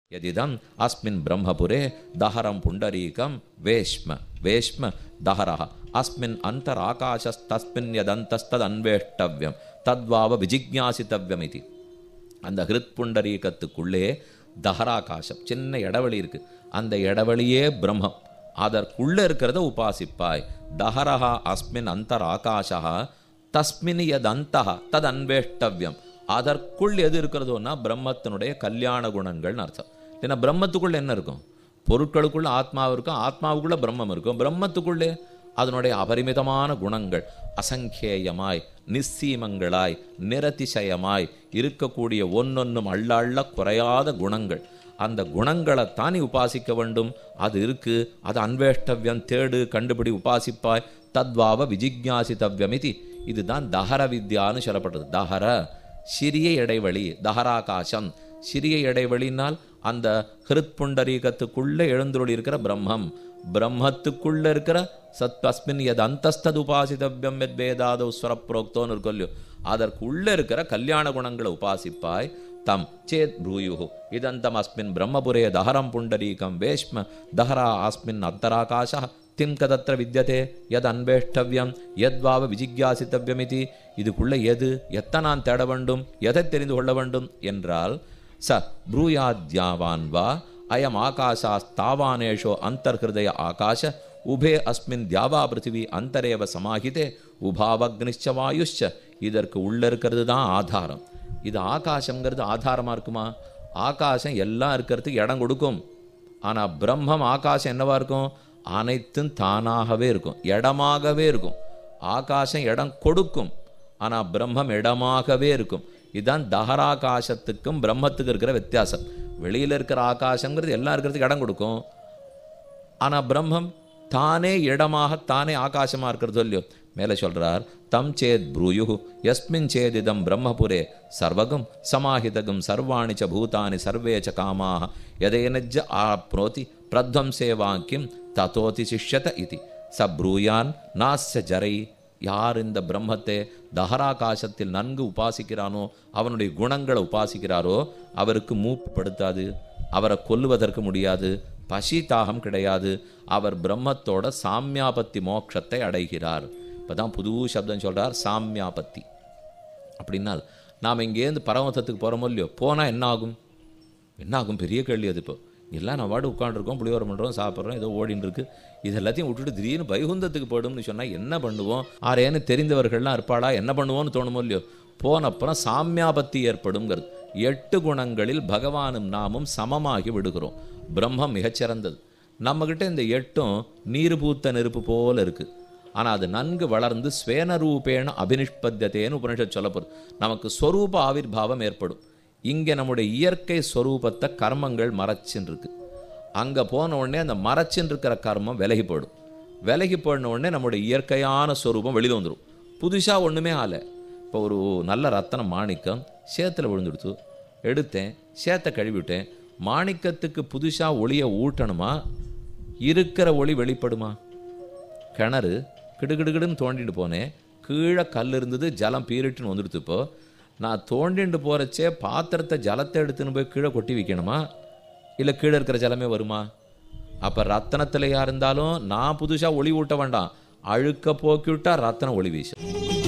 यदिदम् अस्मिन् ब्रह्मपुरे दहरं पुण्डरीकं वेश्म वेश्म दहरः अस्मिन् अन्तराकाशस्तस्मिन् यदन्तस्तदन्वेष्टव्यं तद्वाव விஜிக்ஞாசித்தவ்யம் அந்த ஹிருத் புண்டரீகத்துக்குள்ளே தஹராகாசம் சின்ன இடவெளி இருக்கு அந்த இடவெளியே பிரம்மம் அதற்குள்ளே இருக்கிறத உபாசிப்பாய் தஹரஹா அஸ்மின் அந்தர் ஆகாஷா தஸ்மின் எத் அந்தஹா தத் அன்வேஷ்டவ்யம் அதற்குள் எது இருக்கிறதோன்னா பிரம்மத்தினுடைய கல்யாண குணங்கள்னு அர்த்தம் ஏன்னா பிரம்மத்துக்குள்ள என்ன இருக்கும் பொருட்களுக்குள்ள ஆத்மாவு இருக்கும் ஆத்மாவுக்குள்ள பிரம்மம் இருக்கும் பிரம்மத்துக்குள்ளே அதனுடைய அபரிமிதமான குணங்கள் அசங்கேயமாய் நிச்சீமங்களாய் நிரதிசயமாய் இருக்கக்கூடிய ஒன்னொன்னும் அள்ள அள்ள குறையாத குணங்கள் அந்த குணங்களைத்தான் நீ உபாசிக்க வேண்டும் அது இருக்கு அது அன்வேஷ்டவ்யம் தேடு கண்டுபிடி உபாசிப்பாய் தத்வாவ விஜிக்ஞாசித்தவ்யமிதி இதுதான் தஹர வித்யான்னு சொல்லப்படுறது தஹர சிறிய இடைவெளி தஹராகாசம் சிறிய இடைவெளினால் அந்த ஹிருத் புண்டரீகத்துக்குள்ளே எழுந்துள்ளி இருக்கிற பிரம்மம் பிரம்மத்துக்குள்ள இருக்கிற சத் அஸ்மின் எது அந்தஸ்தது உபாசிதவ்யம் எத் வேதாத ஸ்வரப்ரோக்தோன்னு இருக்கும் இல்லையோ அதற்குள்ள இருக்கிற கல்யாண குணங்களை உபாசிப்பாய் தம் சேத் ப்ரூயு இதந்தம் அஸ்மின் பிரம்மபுரே தஹரம் புண்டரீகம் வேஷ்ம தஹரா அஸ்மின் அந்தராகாஷ திம் கதத்திர வித்தியதே எது அன்வேஷ்டவ்யம் எத்வாவ விஜிக்யாசித்தவ்யமிதி இதுக்குள்ள எது எத்த நான் தேட வேண்டும் எதை தெரிந்து கொள்ள வேண்டும் என்றால் ச ப்ரூயாத்யாவான் வா அயம் ஆகாசாஸ்தாவானேஷோ அந்தர்ஹிருதய ஆகாஷ உபே அஸ்மின் தியாவா பிருத்திவி அந்தரேவ சமாஹிதே உபாவக்னிச்ச வாயுஷ்ச இதற்கு உள்ள இருக்கிறது தான் ஆதாரம் இது ஆகாசங்கிறது ஆதாரமாக இருக்குமா ஆகாசம் எல்லாம் இருக்கிறதுக்கு இடம் கொடுக்கும் ஆனால் பிரம்மம் ஆகாசம் என்னவா இருக்கும் அனைத்தும் தானாகவே இருக்கும் இடமாகவே இருக்கும் ஆகாசம் இடம் கொடுக்கும் ஆனால் பிரம்மம் இடமாகவே இருக்கும் இதுதான் தஹராகாசத்துக்கும் பிரம்மத்துக்கு இருக்கிற வித்தியாசம் வெளியில் இருக்கிற ஆகாசங்கிறது எல்லாம் இருக்கிறதுக்கு இடம் கொடுக்கும் ஆனால் பிரம்மம் தானே இடமாக தானே ஆகாசமாக இருக்கிறது இல்லையோ மேலே சொல்றார் தம் சேத் ப்ரூயு யஸ்மின் சேதிதம் பிரம்மபுரே சர்வகம் சமாஹிதகம் சர்வாணி ச பூதானி சர்வே ச காமாக எதேனஜ்ஜ ஆப்னோதி பிரத்வம்சே வாக்கியம் ததோதி சிஷ்யத இது ச ப்ரூயான் நாஸ்ய ஜரை யார் இந்த பிரம்மத்தை தஹராகாசத்தில் நன்கு உபாசிக்கிறானோ அவனுடைய குணங்களை உபாசிக்கிறாரோ அவருக்கு மூப்புப்படுத்தாது அவரை கொல்லுவதற்கு முடியாது பசி தாகம் கிடையாது அவர் பிரம்மத்தோட சாமியாபத்தி மோட்சத்தை அடைகிறார் இப்பதான் புது சப்தம் சொல்றார் சாமியாபத்தி அப்படின்னால் நாம் இங்கேருந்து பரமத்தத்துக்கு போகிறோமோ இல்லையோ போனால் என்ன ஆகும் என்ன ஆகும் பெரிய கேள்வி அது இப்போ எல்லாம் நம்ம பாட்டு உட்காந்துருக்கோம் புளியோரம் பண்ணுறோம் சாப்பிட்றோம் ஏதோ ஓடின்னு இருக்கு இது எல்லாத்தையும் விட்டுட்டு திடீர்னு வைகுந்தத்துக்கு போயிடும்னு சொன்னால் என்ன பண்ணுவோம் ஆரேன்னு தெரிந்தவர்கள்லாம் இருப்பாளா என்ன பண்ணுவோம்னு தோணுமோ இல்லையோ போனப்புறம் சாமியாபத்தி ஏற்படுங்கிறது எட்டு குணங்களில் பகவானும் நாமும் சமமாகி விடுகிறோம் பிரம்மம் மிகச்சிறந்தது நம்மக்கிட்ட இந்த எட்டும் நீர் பூத்த நெருப்பு போல இருக்குது ஆனால் அது நன்கு வளர்ந்து ஸ்வேனரூபேண அபினிஷ்பத்தியத்தேன்னு உபனிஷத் சொல்லப்போகுது நமக்கு ஸ்வரூப ஆவிர்வாவம் ஏற்படும் இங்கே நம்முடைய இயற்கை ஸ்வரூபத்தை கர்மங்கள் மறைச்சின்னு இருக்கு அங்கே போன உடனே அந்த மறைச்சின்னு இருக்கிற கர்மம் விலகி போயிடும் விலகி போயின உடனே நம்முடைய இயற்கையான ஸ்வரூபம் வெளியில் வந்துடும் புதுசாக ஒன்றுமே ஆலை இப்போ ஒரு நல்ல ரத்தனம் மாணிக்கம் சேத்துல விழுந்துடுத்து எடுத்தேன் சேத்தை கழுவிட்டேன் மாணிக்கத்துக்கு புதுசாக ஒளியை ஊட்டணுமா இருக்கிற ஒளி வெளிப்படுமா கிணறு கிடுகிடுகிடுன்னு தோண்டிட்டு போனேன் கீழே கல் இருந்தது ஜலம் பீரிட்டுன்னு வந்துடுத்து இப்போ நான் தோண்டிட்டு போகிறச்சே பாத்திரத்தை ஜலத்தை எடுத்துன்னு போய் கீழே கொட்டி வைக்கணுமா இல்லை கீழே இருக்கிற ஜலமே வருமா அப்போ ரத்தனத்திலையா இருந்தாலும் நான் புதுசாக ஒளி ஊட்ட வேண்டாம் அழுக்க போக்கி விட்டா ரத்தனம் ஒளி வீசும்